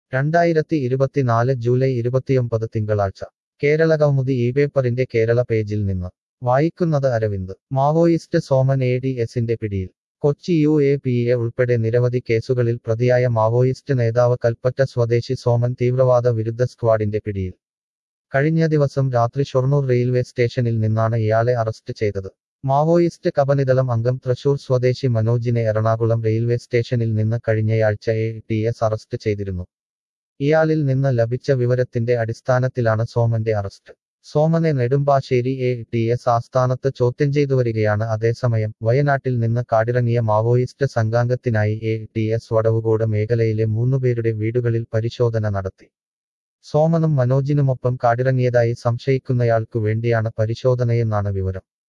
രണ്ടായിരത്തി ഇരുപത്തിനാല് ജൂലൈ ഇരുപത്തിയൊമ്പത് തിങ്കളാഴ്ച കേരള കൗമുദി ഈ പേപ്പറിന്റെ കേരള പേജിൽ നിന്ന് വായിക്കുന്നത് Aravind Maoist Soman A D എസിന്റെ പിടിയിൽ Kochi U A P A ഉൾപ്പെടെ നിരവധി കേസുകളിൽ പ്രതിയായ മാവോയിസ്റ്റ് നേതാവ് കൽപ്പറ്റ സ്വദേശി സോമൻ തീവ്രവാദ വിരുദ്ധ സ്ക്വാഡിന്റെ പിടിയിൽ കഴിഞ്ഞ ദിവസം രാത്രി ഷൊർണൂർ റെയിൽവേ സ്റ്റേഷനിൽ നിന്നാണ് ഇയാളെ അറസ്റ്റ് ചെയ്തത് മാവോയിസ്റ്റ് കപനിതളം അംഗം തൃശൂർ സ്വദേശി മനോജിനെ എറണാകുളം റെയിൽവേ സ്റ്റേഷനിൽ നിന്ന് കഴിഞ്ഞയാഴ്ച എ ടി എസ് അറസ്റ്റ് ചെയ്തിരുന്നു ഇയാളിൽ നിന്ന് ലഭിച്ച വിവരത്തിന്റെ അടിസ്ഥാനത്തിലാണ് സോമന്റെ അറസ്റ്റ് സോമനെ നെടുമ്പാശ്ശേരി എ ടി എസ് ആസ്ഥാനത്ത് ചോദ്യം ചെയ്തു വരികയാണ് അതേസമയം വയനാട്ടിൽ നിന്ന് കാടിറങ്ങിയ മാവോയിസ്റ്റ് സംഘാംഗത്തിനായി എ ടി എസ് വടവുകോട് മേഖലയിലെ മൂന്നുപേരുടെ വീടുകളിൽ പരിശോധന നടത്തി സോമനും മനോജിനുമൊപ്പം കാടിറങ്ങിയതായി സംശയിക്കുന്നയാൾക്കു വേണ്ടിയാണ് പരിശോധനയെന്നാണ് വിവരം